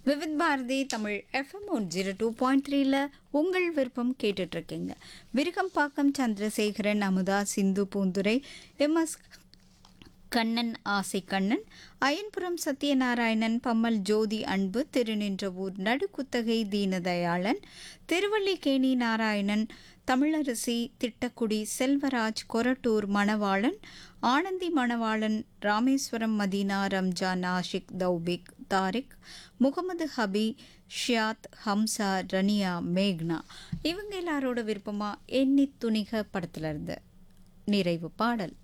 Vividh Bharati Tamil FM one zero two point த்ரீல உங்கள் விருப்பம் கேட்டுட்ருக்கீங்க விருகம்பாக்கம் சந்திரசேகரன் அமுதா சிந்து பூந்துரை எம்எஸ் கண்ணன் ஆசை கண்ணன் அயன்புரம் சத்யநாராயணன் பம்மல் ஜோதி அன்பு திருநின்றவூர் நடுக்குத்தகை தீனதயாளன் திருவல்லிக்கேணி நாராயணன் தமிழரசி திட்டக்குடி செல்வராஜ் கொரட்டூர் மணவாளன் ஆனந்தி மணவாளன் ராமேஸ்வரம் மதீனா ரம்ஜான் ஆஷிக் தௌபிக் தாரிக் முகமது ஹபி ஷியாத் ஹம்சா ரனியா மேக்னா இவங்க எல்லாரோட விருப்பமாக எண்ணி துணிக படத்துல இருந்து நிறைவு பாடல்